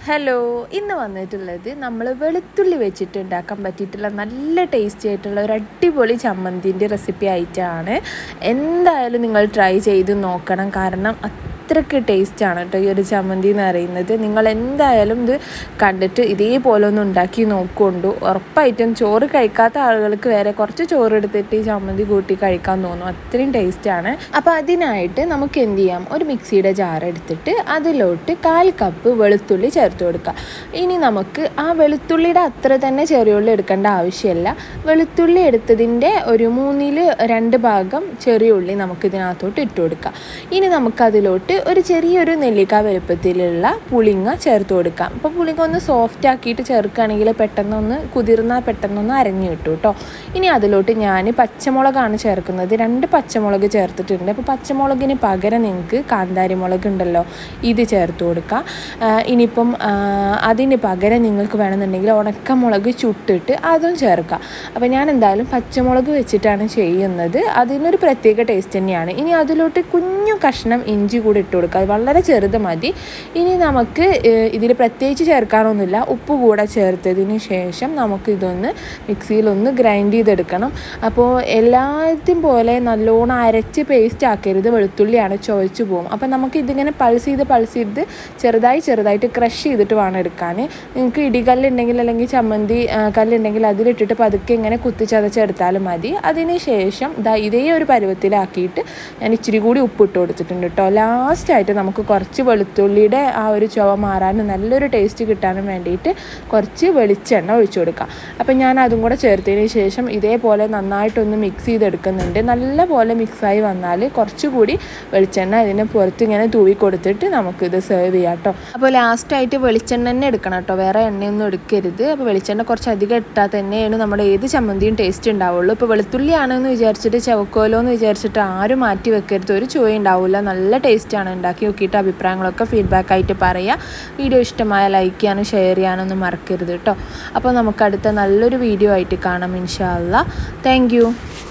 hello ഇന്ന് വന്നിട്ടുള്ളത് നമ്മൾ വെളുത്തുള്ളി വെച്ചിട്ട് ഉണ്ടാക്കാൻ പറ്റിയിട്ടുള്ള നല്ല ടേസ്റ്റി ആയിട്ടുള്ള ഒരു അടിപൊളി ചമ്മന്തിൻ്റെ റെസിപ്പി ആയിട്ടാണ് എന്തായാലും നിങ്ങൾ ട്രൈ ചെയ്ത് നോക്കണം കാരണം അത്രയ്ക്ക് ടേസ്റ്റാണ് കേട്ടോ ഈ ഒരു ചമ്മന്തി എന്ന് പറയുന്നത് നിങ്ങൾ എന്തായാലും ഇത് കണ്ടിട്ട് ഇതേപോലെ ഒന്ന് ഉണ്ടാക്കി നോക്കുകൊണ്ടു ഉറപ്പായിട്ടും ചോറ് കഴിക്കാത്ത ആളുകൾക്ക് വേറെ കുറച്ച് ചോറ് എടുത്തിട്ട് ഈ ചമ്മന്തി കൂട്ടി കഴിക്കാൻ തോന്നും അത്രയും ടേസ്റ്റാണ് അപ്പോൾ അതിനായിട്ട് നമുക്ക് എന്ത് ചെയ്യാം ഒരു മിക്സിയുടെ ജാർ എടുത്തിട്ട് അതിലോട്ട് കാൽ കപ്പ് വെളുത്തുള്ളി ചേർത്ത് കൊടുക്കുക ഇനി നമുക്ക് ആ വെളുത്തുള്ളിയുടെ അത്ര തന്നെ ചെറിയുള്ളി എടുക്കേണ്ട ആവശ്യമില്ല വെളുത്തുള്ളി എടുത്തതിൻ്റെ ഒരു മൂന്നിൽ രണ്ട് ഭാഗം ചെറിയ ഉള്ളി നമുക്ക് ഇതിനകത്തോട്ട് ഇട്ട് കൊടുക്കാം ഇനി നമുക്കതിലോട്ട് ഒരു ചെറിയൊരു നെല്ലിക്ക വലുപ്പത്തിലുള്ള പുളിങ്ങ ചേർത്ത് കൊടുക്കാം അപ്പോൾ പുളിങ്ങ ഒന്ന് സോഫ്റ്റ് ആക്കിയിട്ട് ചേർക്കുകയാണെങ്കിൽ പെട്ടെന്നൊന്ന് കുതിർന്നാൽ പെട്ടെന്നൊന്ന് അരഞ്ഞു കിട്ടും കേട്ടോ ഇനി അതിലോട്ട് ഞാൻ പച്ചമുളകാണ് ചേർക്കുന്നത് രണ്ട് പച്ചമുളക് ചേർത്തിട്ടുണ്ട് അപ്പോൾ പച്ചമുളകിന് പകരം നിങ്ങൾക്ക് കാന്താരി മുളക് ഉണ്ടല്ലോ ഇത് ചേർത്ത് കൊടുക്കാം ഇനിയിപ്പം അതിന് പകരം നിങ്ങൾക്ക് വേണമെന്നുണ്ടെങ്കിൽ ഉണക്കമുളക് ചുട്ടിട്ട് അതും ചേർക്കാം അപ്പോൾ ഞാൻ എന്തായാലും പച്ചമുളക് വെച്ചിട്ടാണ് ചെയ്യുന്നത് അതിനൊരു പ്രത്യേക ടേസ്റ്റ് തന്നെയാണ് ഇനി അതിലോട്ട് കുഞ്ഞു കഷ്ണം ഇഞ്ചി കൂടി ഇട്ട് കൊടുക്കുക അത് വളരെ ചെറുത് മതി ഇനി നമുക്ക് ഇതിൽ പ്രത്യേകിച്ച് ചേർക്കാനൊന്നുമില്ല ഉപ്പ് കൂടെ ചേർത്തതിന് ശേഷം നമുക്ക് ഇതൊന്ന് മിക്സിയിലൊന്ന് ഗ്രൈൻഡ് ചെയ്തെടുക്കണം അപ്പോൾ എല്ലാത്തിനും പോലെ നല്ലോണം അരച്ച് പേസ്റ്റ് ആക്കരുത് വെളുത്തുള്ളിയാണ് ചുവച്ച് പോകും അപ്പോൾ നമുക്ക് ഇതിങ്ങനെ പൾസ് ചെയ്ത് പൾസ് ചെയ്ത് ചെറുതായി ചെറുതായിട്ട് ക്രഷ് ചെയ്തിട്ട് വേണം എടുക്കാൻ നിങ്ങൾക്ക് ഇടികല്ലുണ്ടെങ്കിൽ അല്ലെങ്കിൽ ചമ്മന്തി കല്ലുണ്ടെങ്കിൽ അതിലിട്ടിട്ട് പതുക്കെ ഇങ്ങനെ കുത്തി ചതച്ചെടുത്താലും മതി അതിന് ശേഷം ദാ ഇതേ ഒരു പരുവത്തിലാക്കിയിട്ട് ഞാൻ ഇച്ചിരി കൂടി ഉപ്പിട്ട് കൊടുത്തിട്ടുണ്ട് കേട്ടോ ലാസ്റ്റായിട്ട് നമുക്ക് കുറച്ച് വെളുത്തുള്ളിയുടെ ആ ഒരു ചുവ മാറാനും നല്ലൊരു ടേസ്റ്റ് കിട്ടാനും വേണ്ടിയിട്ട് കുറച്ച് വെളിച്ചെണ്ണ ഒഴിച്ചു കൊടുക്കാം അപ്പം ഞാൻ അതും കൂടെ ചേർത്തതിന് ശേഷം ഇതേപോലെ നന്നായിട്ടൊന്ന് മിക്സ് ചെയ്തെടുക്കുന്നുണ്ട് നല്ല പോലെ മിക്സായി വന്നാൽ കുറച്ചുകൂടി വെളിച്ചെണ്ണ ഇതിന് പുറത്ത് ഇങ്ങനെ തൂവി കൊടുത്തിട്ട് നമുക്കിത് സെർവ് ചെയ്യാം കേട്ടോ അപ്പോൾ ലാസ്റ്റായിട്ട് വെളിച്ചെണ്ണ തന്നെ എടുക്കണം കേട്ടോ വേറെ എണ്ണയൊന്നും എടുക്കരുത് അപ്പോൾ വെളിച്ചെണ്ണ കുറച്ച് അധികം ഇട്ടാൽ തന്നെയാണ് നമ്മുടെ ഏത് ചമ്മന്തിയും ടേസ്റ്റ് ഉണ്ടാവുള്ളൂ ഇപ്പോൾ വെളുത്തുള്ളിയാണെന്ന് വിചാരിച്ചിട്ട് ചവക്കോലോ എന്ന് വിചാരിച്ചിട്ട് ആരും മാറ്റി വെക്കരുത് ഒരു ചുവ ഉണ്ടാവില്ല നല്ല ടേസ്റ്റാണ് ഉണ്ടാക്കി നോക്കിയിട്ട് അഭിപ്രായങ്ങളൊക്കെ ഫീഡ്ബാക്ക് ആയിട്ട് പറയുക വീഡിയോ ഇഷ്ടമായ ലൈക്ക് ചെയ്യാനും ഷെയർ ചെയ്യാനൊന്നും മറക്കരുത് കേട്ടോ അപ്പോൾ നമുക്ക് അടുത്ത നല്ലൊരു വീഡിയോ ആയിട്ട് കാണാം ഇൻഷാല്ല താങ്ക്